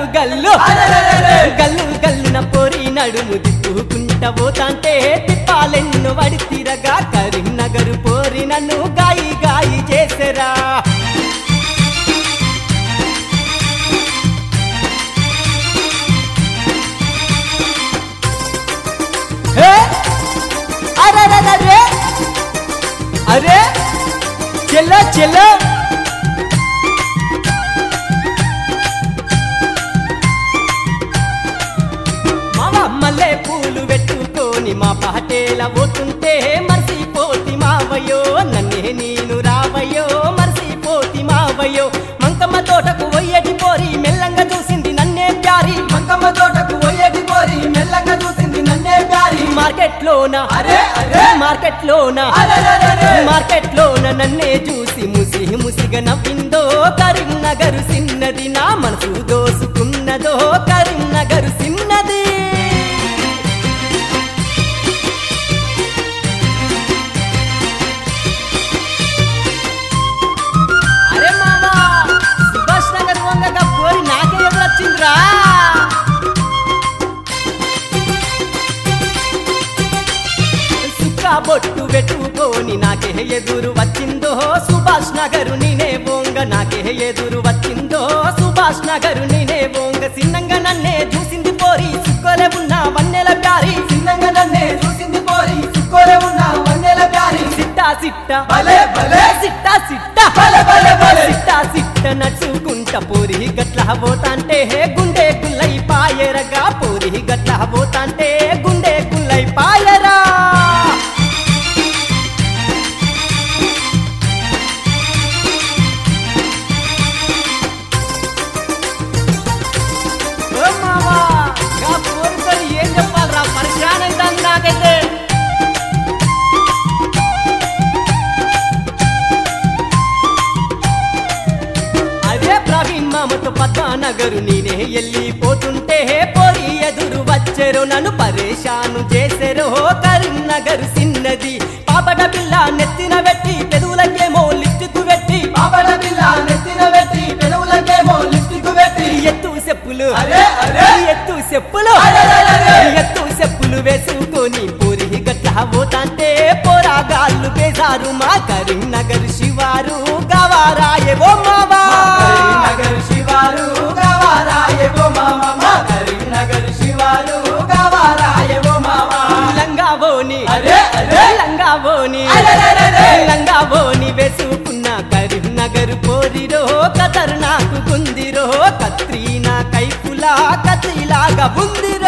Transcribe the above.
గల్లు గల్లు గల్లున పోరి నడుము తిప్పుకుంట పోతాంటే తిప్పాలెన్ను వడి తిరగా కరీంనగర్ పోరి నన్ను గాయి గాయి చేసరా హే! అరెరెరెరె! అరే చెల్లో చెల్లో మామ మల్లె పూలు పెట్టుకొని మా పహటేల పోతుంటే మర్చిపోతి మావయ్యో నన్నే నేను రావయ్యో మర్చిపోతి మావయ్యో మంకమ్మ తోటకు పోయేటి పోరి మెల్లంగా చూసింది నన్నే ప్యారి మంకమ్మ తోటకు పోయేటి పోరి మెల్లగా చూసింది నన్నే ప్యారి మార్కెట్ లోన అరే, అరే! మార్కెట్ లోన అరెరెరెరె! మార్కెట్ లోన నన్నే చూసి ముసి ముసిగా నవ్విందో కరీంనగర్ సిన్నది నా మనసు దోసుకున్నదో కరీంనగర్ సిన్నది అరే మామా సుభాష్ నగర్ వంగగా పోరి నాకే ఎదురొచ్చిందిరా సుక్క బొట్టు పెట్టుకొని నాకే ఎదురు వచ్చిందో సుభాష్ నగరు నేనే బొంగ నాకే ఎదురు వచ్చిందో సుభాష్ నగరు నేనే బొంగ సిన్నంగా నన్నే చూసింది పోరి సుక్కలే ఉన్న వన్నెల ప్యారి చిన్నంగా నన్నే చూసింది పోరి సుక్కోలే ఉన్న వన్నెల ప్యారి సిట్టా సిట్ట భలే భలే సిట్టా సిట్ట భలే భలే భలే సిట్టా సిట్ట నడుచుకుంట పోరి గట్ల పోతాంటే గుండె గుల్లై పాయరగా పోరి గట్ల పోతాంటే గుండె గుల్లై పాయరా ఓ మావా, గా పోరుతో ఏం చెప్పాలరా పరిశాన్ అవుతాంది నాకైతే అదే ప్రవీణ్ మామతో పద్మానగరు నేనే వెళ్ళిపోతుంటే పోయి ఎదురు వచ్చారు నన్ను పరేషాను చేశారు కరీంనగర్ సిన్నది పాపట పిల్ల నెత్తిన పెట్టి పెదవులకేమో లిస్టుకు పెట్టి పాపడ పిల్ల నెత్తిన పెట్టి పెదవులకేమో లిప్స్టిక్ పెట్టి ఎత్తు చెప్పులు అరే, అరే! ఎత్తు చెప్పులు అరెరెరెరె! ఎత్తు చెప్పులు వేసుకొని పూరి గట్ల పోతాంటే పోరాగాళ్ళు బేజారు మా కరీంనగర్ శివారు గవారాయే ఓ మావా కరీంనగర్ శివారు గవారాయవో మామ మా కరీంనగర్ శివారు గవారాయవో మామ లంగావోని అరే, అరే! లంగావోని అరెరెరెరె! లంగావోని వేసుకున్న కరీంనగర్ పోరిరో కతర్ నాకు గుందిరో కత్రీనా కైపులా కత్రిలాగా ఉందిరో